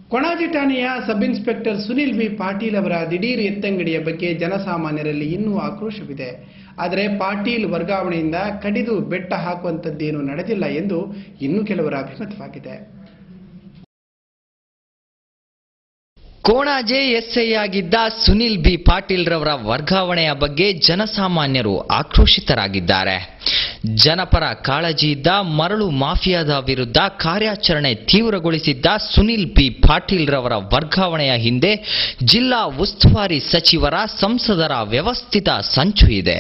ಕೊಣಾಜಿ ಠಾಣೆಯ sub inspector Sunil B Patil ಅವರ ದಿಢೀರ್ ಎತ್ತಂಗಡಿಯ ಬಗ್ಗೆ ಜನಸಾಮಾನ್ಯರಲ್ಲಿ ಇನ್ನೂ ಆಕ್ರೋಶವಿದೆ ಆದರೆ ಪಾಟೀಲ್ ವರ್ಗಾವಣೆಯಿಂದ ಕಡಿದು ಬೆಟ್ಟ ಹಾಕುವಂಥದ್ದೇನೂ ನಡೆದಿಲ್ಲ ಎಂದು ಇನ್ನೂ ಕೆಲವರ ಅಭಿಮತವಾಗಿದೆ ಕೋಣಾಜೆ ಎಸ್ಐ ಆಗಿದ್ದ ಸುನಿಲ್ ಬಿ ಪಾಟೀಲ್ ರವರ ವರ್ಗಾವಣೆಯ ಬಗ್ಗೆ ಜನಸಾಮಾನ್ಯರು ಆಕ್ರೋಶಿತರಾಗಿದ್ದಾರೆ ಜನಪರ ಕಾಳಜಿ ಇದ್ದ ಮರಳು ಮಾಫಿಯಾದ ವಿರುದ್ಧ ಕಾರ್ಯಾಚರಣೆ ತೀವ್ರಗೊಳಿಸಿದ್ದ ಸುನಿಲ್ ಬಿ ಪಾಟೀಲ್ ರವರ ವರ್ಗಾವಣೆಯ ಹಿಂದೆ ಜಿಲ್ಲಾ ಉಸ್ತುವಾರಿ ಸಚಿವರ ಸಂಸದರ ವ್ಯವಸ್ಥಿತ ಸಂಚು ಇದೆ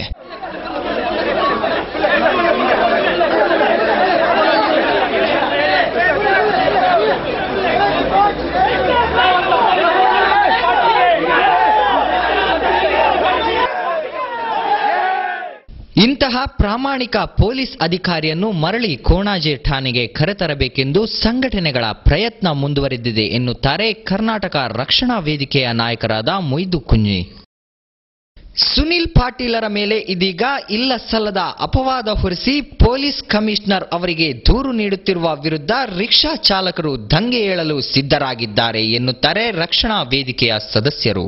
ಇಂತಹ ಪ್ರಾಮಾಣಿಕ ಪೊಲೀಸ್ ಅಧಿಕಾರಿಯನ್ನು ಮರಳಿ ಕೋಣಾಜೆ ಠಾಣೆಗೆ ಕರೆತರಬೇಕೆಂದು ಸಂಘಟನೆಗಳ ಪ್ರಯತ್ನ ಮುಂದುವರೆದಿದೆ ಎನ್ನುತ್ತಾರೆ ಕರ್ನಾಟಕ ರಕ್ಷಣಾ ವೇದಿಕೆಯ ನಾಯಕರಾದ ಮೊಯ್ದು ಕುಂಜಿ ಸುನಿಲ್ ಪಾಟೀಲರ ಮೇಲೆ ಇದೀಗ ಇಲ್ಲ ಸಲ್ಲದ ಅಪವಾದ ಹೊರಿಸಿ ಪೊಲೀಸ್ ಕಮಿಷನರ್ ಅವರಿಗೆ ದೂರು ನೀಡುತ್ತಿರುವ ವಿರುದ್ಧ ರಿಕ್ಷಾ ಚಾಲಕರು ದಂಗೆ ಏಳಲು ಸಿದ್ಧರಾಗಿದ್ದಾರೆ ಎನ್ನುತ್ತಾರೆ ರಕ್ಷಣಾ ವೇದಿಕೆಯ ಸದಸ್ಯರು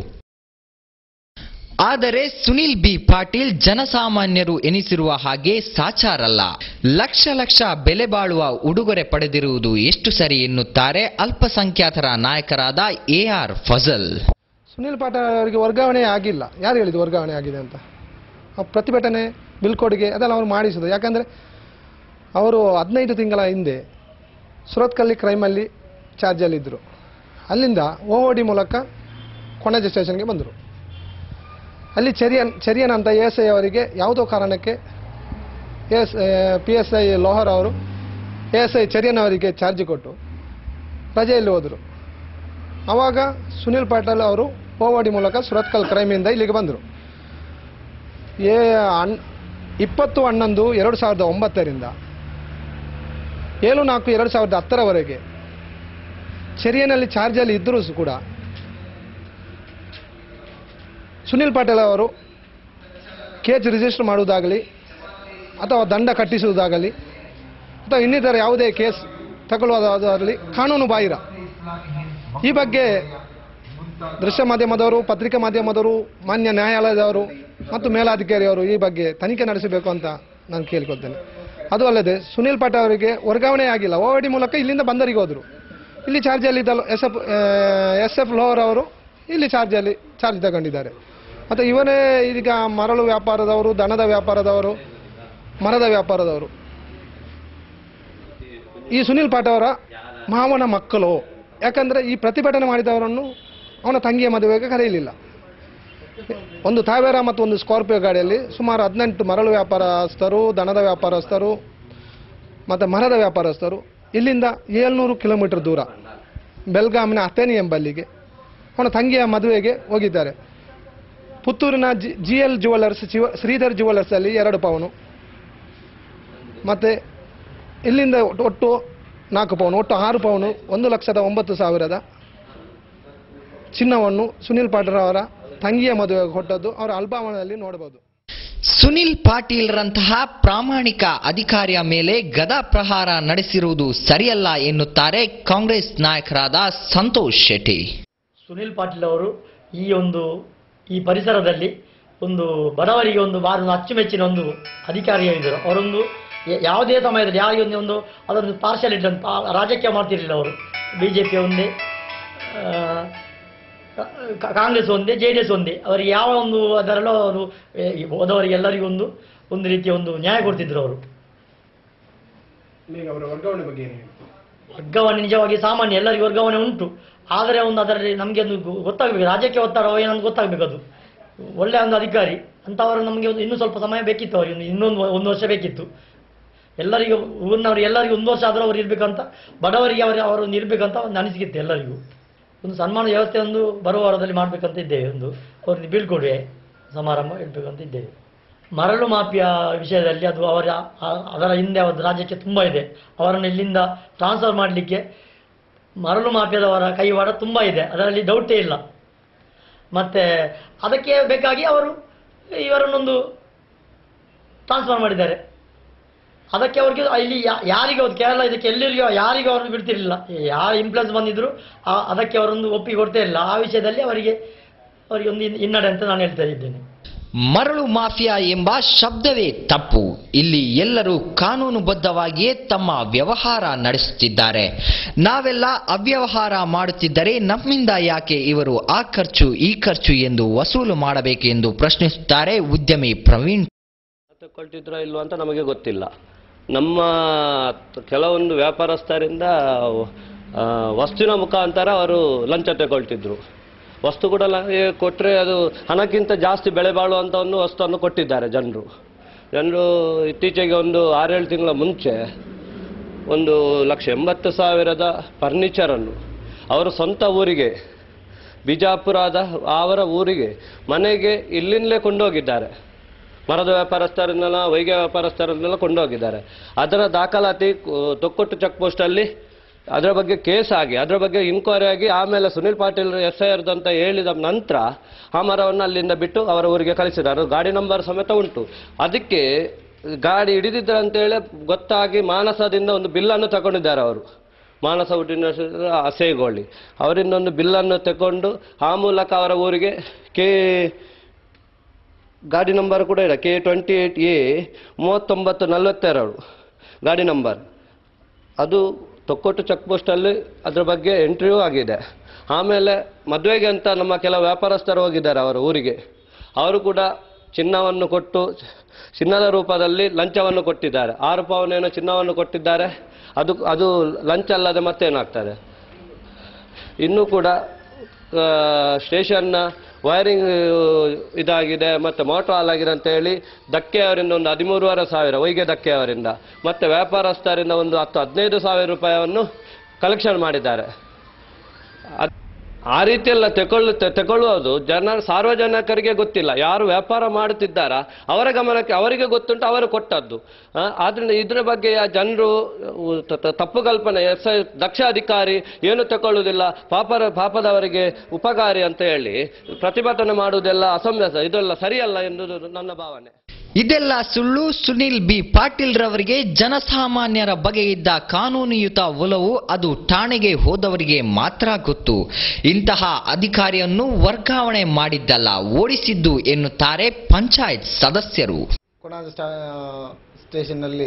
ಆದರೆ ಸುನಿಲ್ ಬಿ ಪಾಟೀಲ್ ಜನಸಾಮಾನ್ಯರು ಎನಿಸಿರುವ ಹಾಗೆ ಸಾಚಾರಲ್ಲ ಲಕ್ಷ ಲಕ್ಷ ಬೆಲೆ ಬಾಳುವ ಉಡುಗೊರೆ ಪಡೆದಿರುವುದು ಎಷ್ಟು ಸರಿ ಎನ್ನುತ್ತಾರೆ ಅಲ್ಪಸಂಖ್ಯಾತರ ನಾಯಕರಾದ ಎ ಆರ್ ಫಜಲ್ ಸುನಿಲ್ ಪಾಟೀಲ್ ಅವರಿಗೆ ವರ್ಗಾವಣೆ ಆಗಿಲ್ಲ ಯಾರು ಹೇಳಿದ್ದು ವರ್ಗಾವಣೆ ಆಗಿದೆ ಅಂತ ಆ ಪ್ರತಿಭಟನೆ ಬಿಲ್ಕೋಡ್ಗೆ ಅದೆಲ್ಲ ಅವರು ಮಾಡಿಸೋದು ಯಾಕಂದರೆ ಅವರು ಹದಿನೈದು ತಿಂಗಳ ಹಿಂದೆ ಸುರತ್ಕಲ್ಲಿ ಕ್ರೈಮಲ್ಲಿ ಚಾರ್ಜಲ್ಲಿದ್ದರು ಅಲ್ಲಿಂದ ಓ ಡಿ ಮೂಲಕ ಕೊಣಜೆ ಸ್ಟೇಷನ್ಗೆ ಬಂದರು ಅಲ್ಲಿ ಚೆರಿಯನ್ ಚೆರಿಯನ್ ಅಂತ ಎ ಎಸ್ ಐ ಅವರಿಗೆ ಯಾವುದೋ ಕಾರಣಕ್ಕೆ S P S I Lohar ಅವರು ಎ ಎಸ್ ಐ ಚೆರಿಯನ್ ಅವರಿಗೆ ಚಾರ್ಜ್ ಕೊಟ್ಟು ರಜೆಯಲ್ಲಿ ಹೋದರು ಆವಾಗ ಸುನಿಲ್ ಪಾಟೀಲ್ ಅವರು ಓವಾಡಿ ಮೂಲಕ ಸುರತ್ಕಲ್ ಕ್ರೈಮಿಂದ ಇಲ್ಲಿಗೆ ಬಂದರು ಏ ಅನ್ ಇಪ್ಪತ್ತು ಹನ್ನೊಂದು ಎರಡು ಸಾವಿರದ ಒಂಬತ್ತರಿಂದ ಏಳು ನಾಲ್ಕು ಎರಡು ಸಾವಿರದ ಹತ್ತರವರೆಗೆ ಚೆರಿಯನಲ್ಲಿ ಚಾರ್ಜಲ್ಲಿ ಇದ್ದರೂ ಕೂಡ ಸುನಿಲ್ ಪಾಟೀಲ್ ಅವರು ಕೇಸ್ ರಿಜಿಸ್ಟರ್ ಮಾಡುವುದಾಗಲಿ ಅಥವಾ ದಂಡ ಕಟ್ಟಿಸುವುದಾಗಲಿ ಅಥವಾ ಇನ್ನಿತರ ಯಾವುದೇ ಕೇಸ್ ತಗೊಳ್ಳುವುದಾಗಲಿ ಕಾನೂನು ಬಾಹಿರ ಈ ಬಗ್ಗೆ ದೃಶ್ಯ ಮಾಧ್ಯಮದವರು ಪತ್ರಿಕಾ ಮಾಧ್ಯಮದವರು ಮಾನ್ಯ ನ್ಯಾಯಾಲಯದವರು ಮತ್ತು ಮೇಲಾಧಿಕಾರಿಯವರು ಈ ಬಗ್ಗೆ ತನಿಖೆ ನಡೆಸಬೇಕು ಅಂತ ನಾನು ಕೇಳ್ಕೊಳ್ತೇನೆ ಅದು ಅಲ್ಲದೆ ಸುನಿಲ್ ಪಾಟೀಲ್ ಅವರಿಗೆ ವರ್ಗಾವಣೆ ಆಗಿಲ್ಲ ಓ ಡಿ ಮೂಲಕ ಇಲ್ಲಿಂದ ಬಂದರಿಗೆ ಹೋದರು ಇಲ್ಲಿ ಚಾರ್ಜಲ್ಲಿ ಇದ್ದ S F S F Lohar ಅವರು ಇಲ್ಲಿ ಚಾರ್ಜಲ್ಲಿ ಚಾರ್ಜ್ ತಗೊಂಡಿದ್ದಾರೆ ಮತ್ತು ಇವರೇ ಈಗ ಮರಳು ವ್ಯಾಪಾರದವರು ದನದ ವ್ಯಾಪಾರದವರು ಮರದ ವ್ಯಾಪಾರದವರು ಈ ಸುನಿಲ್ ಪಾಟ್ ಅವರ ಮಾವನ ಮಕ್ಕಳು ಯಾಕಂದರೆ ಈ ಪ್ರತಿಭಟನೆ ಮಾಡಿದವರನ್ನು ಅವನ ತಂಗಿಯ ಮದುವೆಗೆ ಕರೆಯಲಿಲ್ಲ ಒಂದು ತಾವೇರ ಮತ್ತು ಒಂದು ಸ್ಕಾರ್ಪಿಯೋ ಗಾಡಿಯಲ್ಲಿ ಸುಮಾರು ಹದಿನೆಂಟು ಮರಳು ವ್ಯಾಪಾರಸ್ಥರು ದನದ ವ್ಯಾಪಾರಸ್ಥರು ಮತ್ತು ಮರದ ವ್ಯಾಪಾರಸ್ಥರು ಇಲ್ಲಿಂದ ಏಳ್ನೂರು ಕಿಲೋಮೀಟರ್ ದೂರ ಬೆಲ್ಗಾಮಿನ ಅಥೇನಿ ಎಂಬಲ್ಲಿಗೆ ಅವನ ತಂಗಿಯ ಮದುವೆಗೆ ಹೋಗಿದ್ದಾರೆ ಪುತ್ತೂರಿನ G G L jewellers Shiva Shridhar ಜುವೆಲ್ಲರ್ಸಲ್ಲಿ ಎರಡು ಪವನು ಮತ್ತು ಇಲ್ಲಿಂದ ಒಟ್ಟು- ಒಟ್ಟು ನಾಲ್ಕು ಪವನು ಒಟ್ಟು ಆರು ಪವನು ಒಂದು ಲಕ್ಷದ ಒಂಬತ್ತು ಸಾವಿರದ ಚಿನ್ನವನ್ನು ಸುನಿಲ್ ಪಾಟೀಲ್ ಅವರ ತಂಗಿಯ ಮದುವೆಗೆ ಕೊಟ್ಟದ್ದು ಅವರ ಅಲ್ಬಾವಣದಲ್ಲಿ ನೋಡಬಹುದು ಸುನಿಲ್ ಪಾಟೀಲ್ರಂತಹ ಪ್ರಾಮಾಣಿಕ ಅಧಿಕಾರಿಯ ಮೇಲೆ ಗದಾ ಪ್ರಹಾರ ನಡೆಸಿರುವುದು ಸರಿಯಲ್ಲ ಎನ್ನುತ್ತಾರೆ ಕಾಂಗ್ರೆಸ್ ನಾಯಕರಾದ ಸಂತೋಷ್ ಶೆಟ್ಟಿ ಸುನಿಲ್ ಪಾಟೀಲ್ ಅವರು ಈ ಒಂದು ಈ ಪರಿಸರದಲ್ಲಿ ಒಂದು ಬಡವರಿಗೆ ಒಂದು ಬಾರಿ ಒಂದು ಅಚ್ಚುಮೆಚ್ಚಿನ ಒಂದು ಅಧಿಕಾರಿಯಾಗಿದ್ದರು ಅವರೊಂದು ಯ- ಯಾವುದೇ ಸಮಯದಲ್ಲಿ ಯಾರಿಗೆ ಒಂದು ಒಂದು ಅದೊಂದು ಪಾರ್ಶಾಲಿಟಿ ಅಂತ ಆ- ರಾಜಕೀಯ ಮಾಡ್ತಿರಲಿಲ್ಲ ಅವರು ಬಿ ಜೆ ಪಿ ಒಂದೇ ಆ, ಕಾ- ಕಾಂಗ್ರೆಸ್ ಒಂದೇ ಜೆ ಡಿ ಎಸ್ ಒಂದೇ ಅವರಿಗೆ ಯಾವ ಒಂದು ಅದರಲ್ಲೂ ಅವರು ಏ, ಈ ಹೋದವರಿಗೆ ಎಲ್ಲರಿಗೂ ಒಂದು ಒಂದು ರೀತಿಯ ಒಂದು ನ್ಯಾಯ ಕೊಡ್ತಿದ್ರು ಅವರು ಅವರ ವರ್ಗಾವಣೆ ಬಗ್ಗೆ ಏನು ವರ್ಗಾವಣೆ ನಿಜವಾಗಿ ಸಾಮಾನ್ಯ ಎಲ್ಲರಿಗೂ ವರ್ಗಾವಣೆ ಉಂಟು ಆದರೆ ಒಂದು ಅದರಲ್ಲಿ ನಮಗೆ ಒಂದು ಗೊ- ಗೊತ್ತಾಗಬೇಕು ರಾಜ್ಯಕ್ಕೆ ಒತ್ತಡ ಏನಂತ ಗೊತ್ತಾಗಬೇಕು ಅದು ಒಳ್ಳೆಯ ಒಂದು ಅಧಿಕಾರಿ ಅಂಥವರು ನಮಗೆ ಒಂದು ಇನ್ನೂ ಸ್ವಲ್ಪ ಸಮಯ ಬೇಕಿತ್ತು ಅವರಿಗೆ ಒಂದು ಇನ್ನೊಂದು ಒಂದು ವರ್ಷ ಬೇಕಿತ್ತು ಎಲ್ಲರಿಗೂ ಊರಿನವರು ಎಲ್ಲರಿಗೂ ಒಂದು ವರ್ಷ ಆದರೂ ಅವ್ರು ಇರಬೇಕಂತ ಬಡವರಿಗೆ ಅವರು ಅವರು ಒಂದು ಇರಬೇಕಂತ ಒಂದು ಅನಿಸಿಕಿತ್ತು ಎಲ್ಲರಿಗೂ ಒಂದು ಸನ್ಮಾನ ವ್ಯವಸ್ಥೆ ಒಂದು ಬರುವ ವಾರದಲ್ಲಿ ಮಾಡಬೇಕಂತ ಇದ್ದೇವೆ ಒಂದು ಅವ್ರಿಗೆ ಬೀಳ್ಕೊಡುವೆ ಸಮಾರಂಭ ಇಡಬೇಕಂತ ಇದ್ದೇವೆ ಮರಳು ಮಾಫಿಯಾ ವಿಷಯದಲ್ಲಿ ಅದು ಅವರ ಆ- ಅದರ ಹಿಂದೆ ಅವರ ರಾಜ್ಯಕ್ಕೆ ತುಂಬ ಇದೆ ಅವರನ್ನು ಇಲ್ಲಿಂದ ಟ್ರಾನ್ಸ್ಫರ್ ಮಾಡಲಿಕ್ಕೆ ಮರಳು ಮಾಫಿಯಾದವರ ಕೈವಾಡ ತುಂಬ ಇದೆ ಅದರಲ್ಲಿ ಡೌಟೇ ಇಲ್ಲ ಮತ್ತು ಅದಕ್ಕೆ ಬೇಕಾಗಿ ಅವರು ಇವರನ್ನೊಂದು ಟ್ರಾನ್ಸ್ಫರ್ ಮಾಡಿದ್ದಾರೆ ಅದಕ್ಕೆ ಅವ್ರಿಗೆ ಇಲ್ಲಿ ಯಾ- ಯಾರಿಗೆ ಅವ್ರು ಕೇರಳ ಇದಕ್ಕೆ ಎಲ್ಲರಿಗೂ ಯಾರಿಗೂ ಅವ್ರನ್ನು ಬಿಡ್ತಿರ್ಲಿಲ್ಲ ಯಾವ ಇನ್ಫ್ಲುಯೆನ್ಸ್ ಬಂದಿದ್ರು ಆ- ಅದಕ್ಕೆ ಅವರೊಂದು ಒಪ್ಪಿಗೆ ಕೊಡ್ತಾ ಇಲ್ಲ ಆ ವಿಷಯದಲ್ಲಿ ಅವರಿಗೆ ಅವರಿಗೆ ಒಂದು ಹಿನ್- ಹಿನ್ನಡೆ ಅಂತ ನಾನು ಹೇಳ್ತಾ ಇದ್ದೇನೆ ಮರಳು ಮಾಫಿಯಾ ಎಂಬ ಶಬ್ದವೇ ತಪ್ಪು ಇಲ್ಲಿ ಎಲ್ಲರೂ ಕಾನೂನುಬದ್ಧವಾಗಿಯೇ ತಮ್ಮ ವ್ಯವಹಾರ ನಡೆಸುತ್ತಿದ್ದಾರೆ ನಾವೆಲ್ಲ ಅವ್ಯವಹಾರ ಮಾಡುತ್ತಿದ್ದರೆ ನಮ್ಮಿಂದ ಯಾಕೆ ಇವರು ಆ ಖರ್ಚು ಈ ಖರ್ಚು ಎಂದು ವಸೂಲು ಮಾಡಬೇಕು ಎಂದು ಪ್ರಶ್ನಿಸುತ್ತಾರೆ ಉದ್ಯಮಿ ಪ್ರವೀಣ್ ತಗೊಳ್ತಿದ್ರೋ ಇಲ್ವೋ ಅಂತ ನಮಗೆ ಗೊತ್ತಿಲ್ಲ ನಮ್ಮ ತ- ಕೆಲವೊಂದು ವ್ಯಾಪಾರಸ್ಥರಿಂದ ಆ, ವಸ್ತುವಿನ ಮುಖಾಂತರ ಅವರು ಲಂಚ ತಗೊಳ್ತಿದ್ರು ವಸ್ತು ಕೂಡ ಕೊಟ್ಟರೆ ಅದು ಹಣಕ್ಕಿಂತ ಜಾಸ್ತಿ ಬೆಲೆ ಬಾಳುವಂಥ ಒಂದು ವಸ್ತುವನ್ನು ಕೊಟ್ಟಿದ್ದಾರೆ ಜನರು ಜನರು ಇತ್ತೀಚೆಗೆ ಒಂದು ಆರೇಳು ತಿಂಗಳ ಮುಂಚೆ ಒಂದು ಲಕ್ಷ ಎಂಬತ್ತು ಸಾವಿರದ ಫರ್ನಿಚರನ್ನು ಅವರ ಸ್ವಂತ ಊರಿಗೆ ಬಿಜಾಪುರದ ಅವರ ಊರಿಗೆ ಮನೆಗೆ ಇಲ್ಲಿಂದಲೇ ಕೊಂಡೋಗಿದ್ದಾರೆ ಮರದ ವ್ಯಾಪಾರಸ್ಥರನ್ನೆಲ್ಲ ವೈದ್ಯ ವ್ಯಾಪಾರಸ್ಥರನ್ನೆಲ್ಲ ಕೊಂಡೋಗಿದ್ದಾರೆ ಅದರ ದಾಖಲಾತಿ ಕು- ತೊಕ್ಕೊಟ್ಟು ಚೆಕ್ ಪೋಸ್ಟಲ್ಲಿ ಅದರ ಬಗ್ಗೆ ಕೇಸ್ ಆಗಿ ಅದರ ಬಗ್ಗೆ ಇನ್ಕ್ವೈರಿ ಆಗಿ ಆಮೇಲೆ ಸುನಿಲ್ ಪಾಟೀಲ್ ಎಸ್ ಐ ಆರ್ದು ಅಂತ ಹೇಳಿದ ನಂತರ ಆ ಮರವನ್ನು ಅಲ್ಲಿಂದ ಬಿಟ್ಟು ಅವರ ಊರಿಗೆ ಕಳಿಸಿದ್ದಾರೆ ಅದು ಗಾಡಿ ನಂಬರ್ ಸಮೇತ ಉಂಟು ಅದಕ್ಕೆ ಗಾಡಿ ಹಿಡಿದಿದ್ದಾರೆ ಅಂತೇಳಿ ಗೊತ್ತಾಗಿ ಮಾನಸದಿಂದ ಒಂದು ಬಿಲ್ಲನ್ನು ತಗೊಂಡಿದ್ದಾರೆ ಅವರು ಮಾನಸ ಹುಟ್ಟಿನ ಅಸೇಗೋಳಿ ಅವರಿಂದ ಒಂದು ಬಿಲ್ಲನ್ನು ತಗೊಂಡು ಆ ಮೂಲಕ ಅವರ ಊರಿಗೆ ಕೆ ಗಾಡಿ ನಂಬರ್ ಕೂಡ ಇದೆ ಕೆ ಟ್ವೆಂಟಿ ಏಯ್ಟ್ ಎ ಮೂವತ್ತೊಂಬತ್ತು ನಲವತ್ತೆರಡು ಗಾಡಿ ನಂಬರ್ ಅದು ತೊಕ್ಕೊಟ್ಟು ಚೆಕ್ ಪೋಸ್ಟಲ್ಲಿ ಅದ್ರ ಬಗ್ಗೆ ಎಂಟ್ರಿಯೂ ಆಗಿದೆ ಆಮೇಲೆ ಮದುವೆಗೆ ಅಂತ ನಮ್ಮ ಕೆಲವು ವ್ಯಾಪಾರಸ್ಥರು ಹೋಗಿದ್ದಾರೆ ಅವರ ಊರಿಗೆ ಅವರು ಕೂಡ ಚಿನ್ನವನ್ನು ಕೊಟ್ಟು ಚಿನ್ನದ ರೂಪದಲ್ಲಿ ಲಂಚವನ್ನು ಕೊಟ್ಟಿದ್ದಾರೆ ಆರು ಪವನೇನೋ ಚಿನ್ನವನ್ನು ಕೊಟ್ಟಿದ್ದಾರೆ ಅದು ಅದು ಲಂಚ ಅಲ್ಲದೆ ಮತ್ತೇನಾಗ್ತದೆ ಇನ್ನೂ ಕೂಡ ಆ, ಸ್ಟೇಷನ್ನ ವೈರಿಂಗ್ ಇದಾಗಿದೆ ಮತ್ತು ಮೋಟ್ರ್ ಹಾಲಾಗಿದೆ ಅಂತ ಹೇಳಿ ಧಕ್ಕೆ ಅವರಿಂದ ಒಂದು ಹದಿಮೂರುವರೆ ಸಾವಿರ ವೈಗೆ ಧಕ್ಕೆ ಅವರಿಂದ ಮತ್ತು ವ್ಯಾಪಾರಸ್ಥರಿಂದ ಒಂದು ಹತ್ತು ಹದಿನೈದು ಸಾವಿರ ರೂಪಾಯಿಯನ್ನು ಕಲೆಕ್ಷನ್ ಮಾಡಿದ್ದಾರೆ ಅದ್- ಆ ರೀತಿಯೆಲ್ಲ ತಗೊಳ್ಳು ತಗೊಳ್ಳುವುದು ಜನ ಸಾರ್ವಜನಿಕರಿಗೆ ಗೊತ್ತಿಲ್ಲ ಯಾರು ವ್ಯಾಪಾರ ಮಾಡುತ್ತಿದ್ದಾರಾ ಅವರ ಗಮನಕ್ಕೆ ಅವರಿಗೆ ಗೊತ್ತುಂಟು ಅವರು ಕೊಟ್ಟದ್ದು ಆ, ಆದ್ರಿಂದ ಇದ್ರ ಬಗ್ಗೆ ಆ ಜನರು ಉ, ತ- ತ- ತಪ್ಪು ಕಲ್ಪನೆ ಎಸ್ ಐ ದಕ್ಷ ಅಧಿಕಾರಿ ಏನು ತಗೊಳ್ಳುವುದಿಲ್ಲ ಪಾಪರ ಪಾಪದವರಿಗೆ ಉಪಕಾರಿ ಅಂತ ಹೇಳಿ ಪ್ರತಿಭಟನೆ ಮಾಡುವುದೆಲ್ಲ ಅಸಮಂಜಸ ಇದೆಲ್ಲ ಸರಿಯಲ್ಲ ಎನ್ನುವುದು ನನ್ನ ಭಾವನೆ ಇದೆಲ್ಲ ಸುಳ್ಳು ಸುನಿಲ್ ಬಿ ಪಾಟೀಲ್ ರವರಿಗೆ ಜನಸಾಮಾನ್ಯರ ಬಗೆ ಇದ್ದ ಕಾನೂನುಯುತ ಒಲವು ಅದು ಠಾಣೆಗೆ ಹೋದವರಿಗೆ ಮಾತ್ರ ಗೊತ್ತು ಇಂತಹ ಅಧಿಕಾರಿಯನ್ನು ವರ್ಗಾವಣೆ ಮಾಡಿದ್ದಲ್ಲ ಓಡಿಸಿದ್ದು ಎನ್ನುತ್ತಾರೆ ಪಂಚಾಯತ್ ಸದಸ್ಯರು ಕೊಣಾಜ್ ಸ್ಟಾ ಸ್ಟೇಷನ್ನಲ್ಲಿ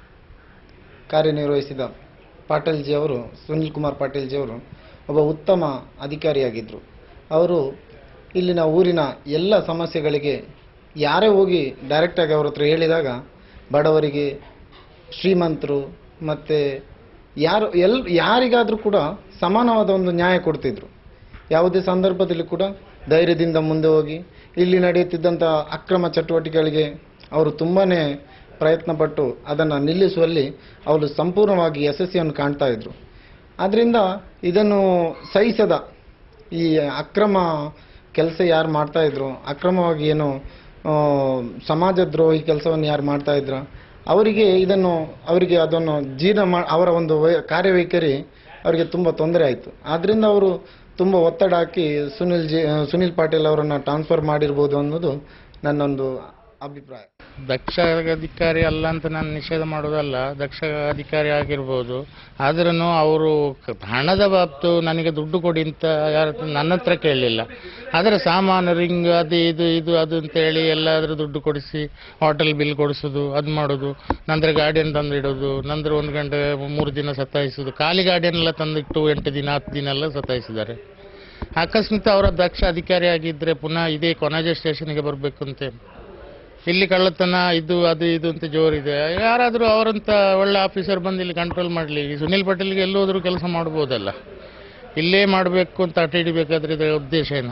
ಕಾರ್ಯನಿರ್ವಹಿಸಿದ ಪಾಟೀಲ್ಜಿ ಅವರು ಸುನಿಲ್ ಕುಮಾರ್ ಪಾಟೀಲ್ಜಿ ಅವರು ಒಬ್ಬ ಉತ್ತಮ ಅಧಿಕಾರಿಯಾಗಿದ್ದರು ಅವರು ಇಲ್ಲಿನ ಊರಿನ ಎಲ್ಲ ಸಮಸ್ಯೆಗಳಿಗೆ ಯಾರೇ ಹೋಗಿ ಡೈರೆಕ್ಟಾಗಿ ಅವ್ರ ಹತ್ರ ಹೇಳಿದಾಗ ಬಡವರಿಗೆ ಶ್ರೀಮಂತರು ಮತ್ತು ಯಾರು ಎಲ್ ಯಾರಿಗಾದರೂ ಕೂಡ ಸಮಾನವಾದ ಒಂದು ನ್ಯಾಯ ಕೊಡ್ತಿದ್ರು ಯಾವುದೇ ಸಂದರ್ಭದಲ್ಲಿ ಕೂಡ ಧೈರ್ಯದಿಂದ ಮುಂದೆ ಹೋಗಿ ಇಲ್ಲಿ ನಡೆಯುತ್ತಿದ್ದಂಥ ಅಕ್ರಮ ಚಟುವಟಿಕೆಗಳಿಗೆ ಅವರು ತುಂಬಾ ಪ್ರಯತ್ನಪಟ್ಟು ಅದನ್ನು ನಿಲ್ಲಿಸುವಲ್ಲಿ ಅವರು ಸಂಪೂರ್ಣವಾಗಿ ಯಶಸ್ವಿಯನ್ನು ಕಾಣ್ತಾ ಇದ್ರು ಆದ್ದರಿಂದ ಇದನ್ನು ಸಹಿಸದ ಈ ಅಕ್ರಮ ಕೆಲಸ ಯಾರು ಮಾಡ್ತಾ ಇದ್ರು ಅಕ್ರಮವಾಗಿ ಏನು ಆ, ಸಮಾಜ ದ್ರೋಹಿ ಕೆಲಸವನ್ನು ಯಾರು ಮಾಡ್ತಾ ಇದ್ರ ಅವರಿಗೆ ಇದನ್ನು ಅವರಿಗೆ ಅದನ್ನು ಜೀರ್ಣ ಮಾ ಅವರ ಒಂದು ವೈ- ಕಾರ್ಯವೈಖರಿ ಅವರಿಗೆ ತುಂಬ ತೊಂದರೆ ಆಯಿತು ಆದ್ದರಿಂದ ಅವರು ತುಂಬ ಒತ್ತಡ ಹಾಕಿ ಸುನಿಲ್ ಜಿ ಸುನಿಲ್ ಪಾಟೀಲ್ ಅವರನ್ನು ಟ್ರಾನ್ಸ್ಫರ್ ಮಾಡಿರ್ಬೋದು ಅನ್ನೋದು ನನ್ನೊಂದು ಅಭಿಪ್ರಾಯ ದಕ್ಷ ಅಧಿಕಾರಿ ಅಲ್ಲ ಅಂತ ನಾನು ನಿಷೇಧ ಮಾಡೋದಲ್ಲ ದಕ್ಷ ಅಧಿಕಾರಿ ಆಗಿರ್ಬೋದು ಆದ್ರೂ ಅವರು ಕ- ಹಣದ ಬಾಬ್ತು ನನಗೆ ದುಡ್ಡು ಕೊಡಿ ಅಂತ ಯಾರ ನನ್ನ ಹತ್ರ ಕೇಳಲಿಲ್ಲ ಆದರೆ ಸಾಮಾನು ರಿಂಗ್ ಅದು ಇದು ಇದು ಅದು ಅಂತೇಳಿ ಎಲ್ಲಾದರೂ ದುಡ್ಡು ಕೊಡಿಸಿ ಹೋಟೆಲ್ ಬಿಲ್ ಕೊಡಿಸೋದು ಅದು ಮಾಡೋದು ನಂತರ ಗಾಡಿಯನ್ನು ತಂದಿಡೋದು ನಂತರ ಒಂದು ಗಂಟೆ ಮೂರು ದಿನ ಸತಾಯಿಸೋದು ಖಾಲಿ ಗಾಡಿಯನ್ನೆಲ್ಲ ತಂದಿಟ್ಟು ಎಂಟು ದಿನ ಹತ್ತು ದಿನ ಎಲ್ಲ ಸತಾಯಿಸಿದ್ದಾರೆ ಅಕಸ್ಮಾತ್ ಅವರ ದಕ್ಷ ಅಧಿಕಾರಿ ಆಗಿದ್ದರೆ ಪುನಃ ಇದೇ ಕೊನಾಜೆ ಸ್ಟೇಷನ್ಗೆ ಬರಬೇಕು ಅಂತ ಇಲ್ಲಿ ಕಳ್ಳತನ ಇದು ಅದು ಇದು ಅಂತ ಜೋರಿದೆ ಯಾರಾದರೂ ಅವರಂತ ಒಳ್ಳೆ ಆಫೀಸರ್ ಬಂದು ಇಲ್ಲಿ ಕಂಟ್ರೋಲ್ ಮಾಡಲಿ ಸುನಿಲ್ ಪಟೇಲ್ಗೆ ಎಲ್ಲೋದ್ರೂ ಕೆಲಸ ಮಾಡ್ಬೋದಲ್ಲ ಇಲ್ಲೇ ಮಾಡಬೇಕು ಅಂತ ಅಟ ಹಿಡಿಬೇಕಾದ್ರೆ ಇದರ ಉದ್ದೇಶ ಏನು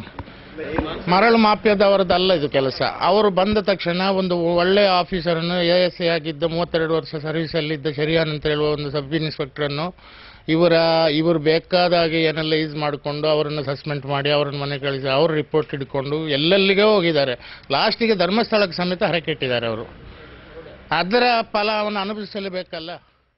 ಮರಳು ಮಾಫಿಯಾದವರದ್ದಲ್ಲ ಇದು ಕೆಲಸ ಅವರು ಬಂದ ತಕ್ಷಣ ಒಂದು ಒಳ್ಳೆ ಆಫೀಸರನ್ನು ಎ ಎಸ್ ಎ ಆಗಿದ್ದ ಮೂವತ್ತೆರಡು ವರ್ಷ ಸರ್ವಿಸಲ್ಲಿದ್ದ ಶರಿಯಾನ್ ಅಂತ ಹೇಳುವ ಒಂದು ಸಬ್ ಇನ್ಸ್ಪೆಕ್ಟರನ್ನು ಇವರ ಇವರು ಬೇಕಾದ ಹಾಗೆ ಏನೆಲ್ಲ ಯೂಸ್ ಮಾಡಿಕೊಂಡು ಅವರನ್ನು ಸಸ್ಪೆಂಡ್ ಮಾಡಿ ಅವರನ್ನು ಮನೆ ಕಳಿಸಿ ಅವ್ರ ರಿಪೋರ್ಟ್ ಹಿಡ್ಕೊಂಡು ಎಲ್ಲೆಲ್ಲಿಗೆ ಹೋಗಿದ್ದಾರೆ ಲಾಸ್ಟಿಗೆ ಧರ್ಮಸ್ಥಳಕ್ಕೆ ಸಮೇತ ಹರಕೆಟ್ಟಿದ್ದಾರೆ ಅವರು ಅದರ ಫಲ ಅವನು ಅನುಭವಿಸಲೇಬೇಕಲ್ಲ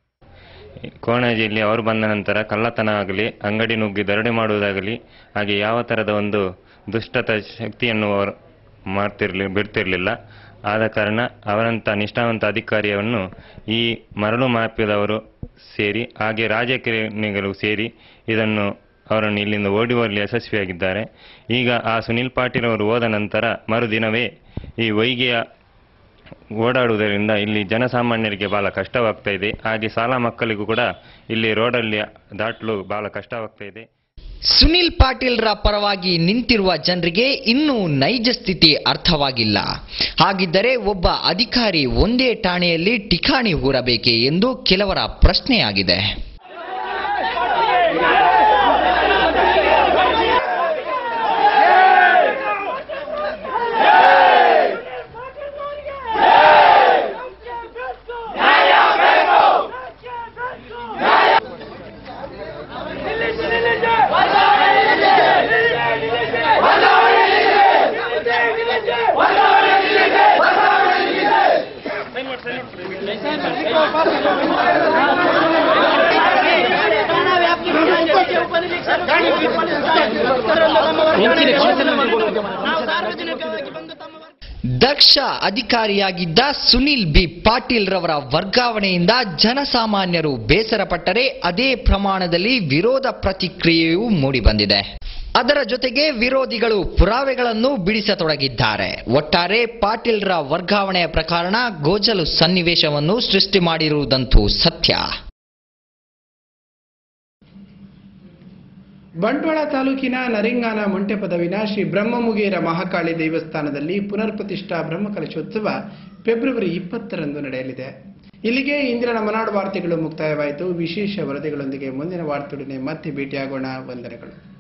ಕೋಣಾಜಿಯಲ್ಲಿ ಅವರು ಬಂದ ನಂತರ ಕಳ್ಳತನ ಆಗಲಿ ಅಂಗಡಿ ನುಗ್ಗಿ ದರೋಡೆ ಮಾಡುವುದಾಗಲಿ ಹಾಗೆ ಯಾವ ಥರದ ಒಂದು ದುಷ್ಟತ ಶಕ್ತಿಯನ್ನು ಅವರು ಮಾಡ್ತಿರ್ಲಿ ಬಿಡ್ತಿರ್ಲಿಲ್ಲ ಆದ ಕಾರಣ ಅವರಂಥ ನಿಷ್ಠಾವಂತ ಅಧಿಕಾರಿಯನ್ನು ಈ ಮರಳು ಮಾಫಿಯಾದವರು ಸೇರಿ ಹಾಗೆ ರಾಜಕಾರಣಿಗಳು ಸೇರಿ ಇದನ್ನು ಅವರನ್ನು ಇಲ್ಲಿಂದ ಓಡಿಸುವಲ್ಲಿ ಯಶಸ್ವಿಯಾಗಿದ್ದಾರೆ ಈಗ ಆ ಸುನಿಲ್ ಪಾಟೀಲ್ ಅವರು ಹೋದ ನಂತರ ಮರುದಿನವೇ ಈ ವೈಗೆಯ ಓಡಾಡುವುದರಿಂದ ಇಲ್ಲಿ ಜನಸಾಮಾನ್ಯರಿಗೆ ಬಹಳ ಕಷ್ಟವಾಗ್ತಾ ಇದೆ ಹಾಗೆ ಶಾಲಾ ಮಕ್ಕಳಿಗೂ ಕೂಡ ಇಲ್ಲಿ ರೋಡಲ್ಲಿ ದಾಟಲು ಬಹಳ ಕಷ್ಟವಾಗ್ತಾ ಇದೆ ಸುನಿಲ್ ಪಾಟೀಲ್ರ ಪರವಾಗಿ ನಿಂತಿರುವ ಜನರಿಗೆ ಇನ್ನೂ ನೈಜ ಸ್ಥಿತಿ ಅರ್ಥವಾಗಿಲ್ಲ ಹಾಗಿದ್ದರೆ ಒಬ್ಬ ಅಧಿಕಾರಿ ಒಂದೇ ಠಾಣೆಯಲ್ಲಿ ಠಿಕಾಣಿ ಹೂರಬೇಕೆ ಎಂದು ಕೆಲವರ ಪ್ರಶ್ನೆಯಾಗಿದೆ ದಕ್ಷ ಅಧಿಕಾರಿಯಾಗಿದ್ದ ಸುನಿಲ್ ಬಿ ಪಾಟೀಲ್ ರವರ ವರ್ಗಾವಣೆಯಿಂದ ಜನಸಾಮಾನ್ಯರು ಬೇಸರಪಟ್ಟರೆ ಅದೇ ಪ್ರಮಾಣದಲ್ಲಿ ವಿರೋಧ ಪ್ರತಿಕ್ರಿಯೆಯೂ ಮೂಡಿಬಂದಿದೆ ಅದರ ಜೊತೆಗೆ ವಿರೋಧಿಗಳು ಪುರಾವೆಗಳನ್ನು ಬಿಡಿಸತೊಡಗಿದ್ದಾರೆ ಒಟ್ಟಾರೆ ಪಾಟೀಲ್ರ ವರ್ಗಾವಣೆಯ ಪ್ರಕರಣ ಗೋಜಲು ಸನ್ನಿವೇಶವನ್ನು ಸೃಷ್ಟಿ ಮಾಡಿರುವುದಂತೂ ಸತ್ಯ ಬಂಟ್ವಾಳ ತಾಲೂಕಿನ ನರಿಂಗಾನ ಮೊಂಟೆಪದವಿನ ಶ್ರೀ ಬ್ರಹ್ಮಮುಗೇರ ಮಹಾಕಾಳಿ ದೇವಸ್ಥಾನದಲ್ಲಿ ಪುನರ್ ಪ್ರತಿಷ್ಠಾ ಬ್ರಹ್ಮಕಲಶೋತ್ಸವ ಫೆಬ್ರವರಿ ಇಪ್ಪತ್ತರಂದು ನಡೆಯಲಿದೆ ಇಲ್ಲಿಗೆ ಇಂದಿನ ನಮ್ಮ ನಾಡು ವಾರ್ತೆಗಳು ಮುಕ್ತಾಯವಾಯಿತು ವಿಶೇಷ ವರದಿಗಳೊಂದಿಗೆ ಮುಂದಿನ ವಾರ್ತೆಯೊಡನೆ ಮತ್ತೆ ಭೇಟಿಯಾಗೋಣ ವಂದನೆಗಳು